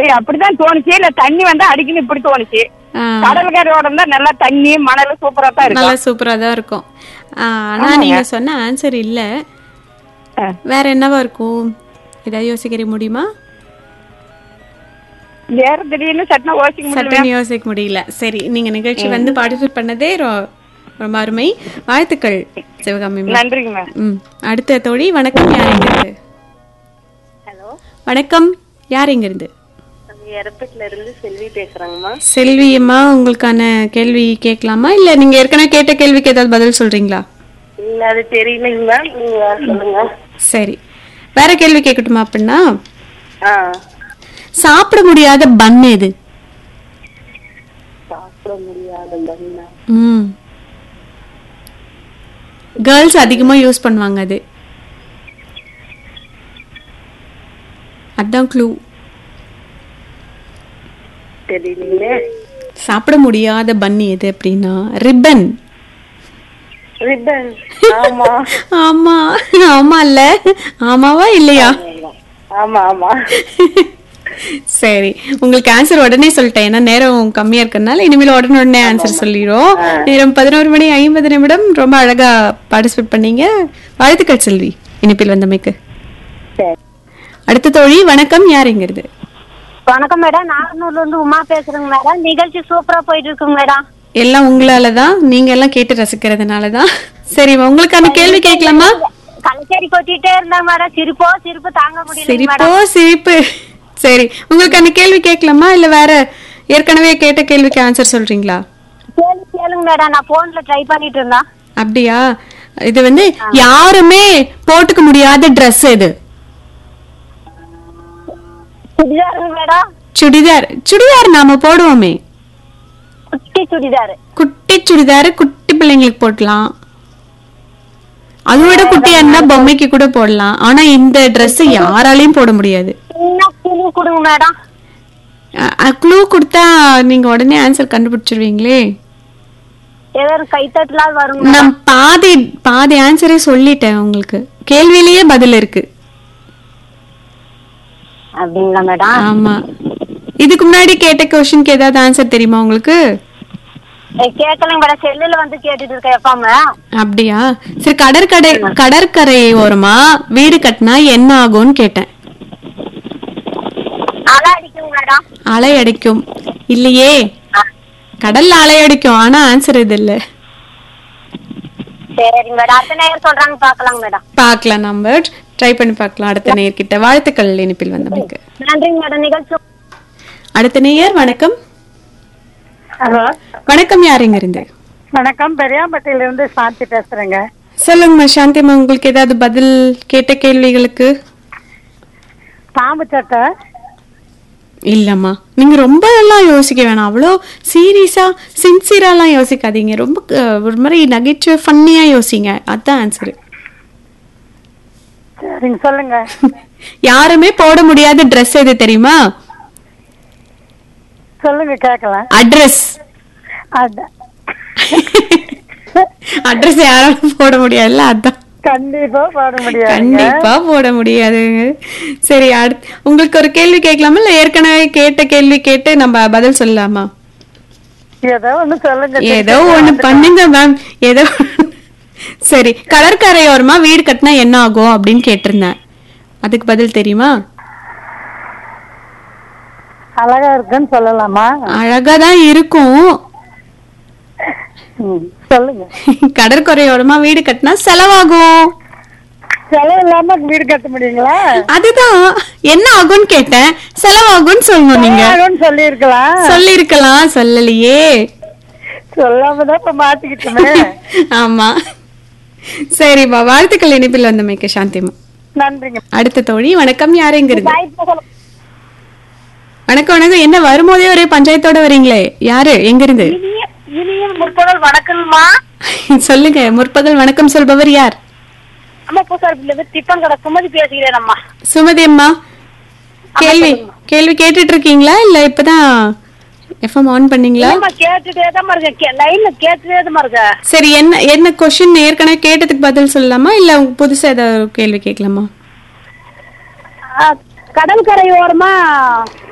அப்படிதான் தோணுச்சு இல்ல தண்ணி வந்தா அடிக்கணும் இப்படி தோணுச்சு ஆ, கடற்கரையோட இருந்தா நல்லா தண்ணி மணல் சூப்பரா தான் நல்லா இருக்கும் சூப்பரா தான் இருக்கும் ஆ, ஆனா நீங்க சொன்ன ஆன்சர் இல்ல ஆ. வேற என்னவா இருக்கும் ஏதாவது யோசிக்கிற முடியுமா வேற திடீர்னு சட்டினா யோசிக்க முடியல சட்டுன்னு யோசிக்க முடியல சரி நீங்க நிகழ்ச்சி வந்து பார்ட்டிசிபேட் பண்ணதே ரொ- ரொம்ப அருமை வாழ்த்துக்கள் சிவகாமி மேம். நன்றிங்க மேம் ம் அடுத்த தோழி வணக்கம் யார் எங்க இருந்து ஹலோ வணக்கம் யார் எங்க இருந்து எரப்பட்டில இருந்து செல்வி பேசுறேங்கம்மா செல்வி அம்மா உங்களுக்கான கேள்வி கேட்கலாமா இல்ல நீங்க ஏற்கனவே கேட்ட கேள்விக்கு ஏதாவது பதில் சொல்றீங்களா இல்ல அது தெரியலைங்க மேம் நீங்க சொல்லுங்க சரி வேற கேள்வி கேட்கட்டுமா அப்படின்னா ஆ சாப்பிட முடியாத பன் எது சாப்பிட முடியாத பண்ணா ம் கேர்ள்ஸ் அதிகமா யூஸ் பண்ணுவாங்க அது அதான் க்ளூ தெரியலைங்களே சாப்பிட முடியாத பன் எது அப்படின்னா ரிப்பன் ரிப்பன் ஆமா ஆமா ஆமா இல்ல ஆமாவா இல்லையா ஆமா ஆமா சரி உங்களுக்கு ஆன்சர் உடனே சொல்லிட்டேன் ஏன்னா நேரம் கம்மியா இருக்கறனால இனிமேல் உடனே உடனே ஆன்சர் சொல்லிடும் நேரம் பதினோரு மணி ஐம்பது நிமிடம் ரொம்ப அழகா பார்ட்டிசிபேட் பண்ணீங்க வாழ்த்துக்கள் செல்வி இனிப்பில் வந்தமைக்கு சரி அடுத்த தோழி வணக்கம் யாருங்கிறது வணக்கம் மேடம் நாகனூர்ல இருந்து உமா பேசுறேங்க மேடம் நிகழ்ச்சி சூப்பரா போயிட்டு இருக்குங்க மேடம் எல்லாம் உங்களால தான் நீங்க எல்லாம் கேட்டு ரசிக்கிறதுனால தான் சரி உங்களுக்கான கேள்வி கேட்கலாமா கலைச்சேரி கொட்டிட்டே இருந்தா மேடம் சிரிப்போ சிரிப்பு தாங்க முடியல சிரிப்போ சிரிப்பு சரி உங்களுக்கான கேள்வி கேட்கலாமா இல்ல வேற ஏற்கனவே கேட்ட கேள்விக்கு ஆன்சர் சொல்றீங்களா கேள்வி கேளுங்க மேடம் நான் போன்ல ட்ரை பண்ணிட்டு இருந்தேன் அப்படியா இது வந்து யாருமே போட்டுக்க முடியாத Dress இது சுடிதாருங்க மேடம் சுடிதார் சுடிதார் நாம போடுவோமே குட்டி சுடிதார் குட்டி சுடிதார் குட்டி பிள்ளைங்களுக்கு போடலாம் அதை விட குட்டியா இருந்தா பொம்மைக்கு கூட போடலாம் ஆனா இந்த Dress யாராலையும் போட முடியாது சின்ன குழு கொடுங்க மேடம் க்ளூ கொடுத்தா நீங்க உடனே ஆன்சர் கண்டுபிடிச்சிருவீங்களே ஏதாவது கைத்தட்டலால் வருங்க நான் பாதி பாதி ஆன்சரே சொல்லிட்டேன் உங்களுக்கு கேள்வியிலேயே பதில் இருக்கு அப்படிங்களா மேடம் ஆமா இதுக்கு முன்னாடி கேட்ட கொஸ்டினுக்கு ஏதாவது ஆன்சர் தெரியுமா உங்களுக்கு கேட்கலங்க மேடம் செல்லுல வந்து கேட்டுட்டு இருக்கேன் எப்பாம அப்படியா சரி கடற்கரை கடற்கரை ஓரமா வீடு கட்டினா என்ன ஆகும்னு கேட்டேன் அலை அடிக்குங்க மேடம் அலை அடிக்கும் இல்லையே கடல்ல அலை அடிக்கும் ஆனா ஆன்சர் இது இல்ல சரிங்க மேடம் அடுத்த நேரம் சொல்றாங்க பாக்கலாங்க மேடம் பார்க்கலாம் நம்ம ட்ரை பண்ணி பார்க்கலாம் அடுத்த நேயர்கிட்ட வாழ்த்துக்கள் இனிப்பில் வந்தமைக்கு நன்றிங்க மேடம் நிகழ்ச்சி அடுத்த நேயர் வணக்கம் ஹலோ வணக்கம் யாருங்க இருந்து வணக்கம் பெரியாம்பட்டியில இருந்து சாந்தி பேசுறேங்க சொல்லுங்கம்மா சாந்திமா உங்களுக்கு ஏதாவது பதில் கேட்ட கேள்விகளுக்கு பாம்பு சட்டை இல்லம்மா நீங்க ரொம்ப எல்லாம் யோசிக்க வேணாம் அவ்வளோ சீரியஸா சின்சியராலாம் யோசிக்காதீங்க ரொம்ப அஹ், ஒரு மாதிரி நகைச்சுவை ஃபன்னியா யோசிங்க அதான் ஆன்சர் சரிங்க சொல்லுங்க யாருமே போட முடியாத Dress எது தெரியுமா சொல்லுங்க கேட்கலாம் அட்ரஸ் அதான் அட்ரஸ் யாராலும் போட முடியாதுல்ல அதான் கண்டிப்பா பாட முடியாது கண்டிப்பா போட முடியாதுங்க சரி அடுத்து உங்களுக்கு ஒரு கேள்வி கேட்கலாமா இல்ல ஏற்கனவே கேட்ட கேள்வி கேட்டு நம்ம பதில் சொல்லலாமா ஏதோ ஒண்ணு சொல்லுங்க ஏதோ ஒண்ணு பண்ணுங்க மேம் ஏதோ சரி கடற்கரையோரமா வீடு கட்டினா என்ன ஆகும் அப்படின்னு கேட்டிருந்தேன் அதுக்கு பதில் தெரியுமா அழகா இருக்குன்னு சொல்லலாமா அழகா தான் இருக்கும் ம், சொல்லுங்க கடற்கரையோரமா வீடு கட்டினா செலவாகும் செலவு இல்லாம வீடு கட்ட முடியுங்களா அதுதான் என்ன ஆகும்னு கேட்டேன் செலவாகும்னு சொல்லணும் நீங்க ஆகும்னு சொல்லி இருக்கலாம் சொல்லிருக்கலாம் சொல்லலையே சொல்லாம தான் இப்ப மாட்டிக்கிட்டுமே ஆமா சரிப்பா வாழ்த்துக்கள் இனிப்பில் வந்தமைக்கு சாந்திமா நன்றிங்க அடுத்த தோழி வணக்கம் யாருங்கிறது வணக்கம் வணக்கம் என்ன வரும்போதே ஒரே பஞ்சாயத்தோட வரீங்களே யாரு எங்க இருந்து இனிய இனிய முற்பகல் வணக்கம்மா சொல்லுங்க முற்பகல் வணக்கம் சொல்பவர் யார் அம்மா பூசாரில இருந்து டிஃபன் கடை சுமதி பேசுகிறேன் அம்மா சுமதி அம்மா கேள்வி கேள்வி கேட்டுட்டு இருக்கீங்களா இல்ல இப்பதான் எஃப்எம் ஆன் பண்ணீங்களா அம்மா கேட்டுட்டே தான் இருக்கேன் லைன்ல கேட்டுட்டே தான் இருக்கேன் சரி என்ன என்ன கொஸ்டின் ஏற்கனவே கேட்டதுக்கு பதில் சொல்லலாமா இல்ல உங்க புதுசா ஏதாவது கேள்வி கேட்கலாமா கடற்கரை ஓரமா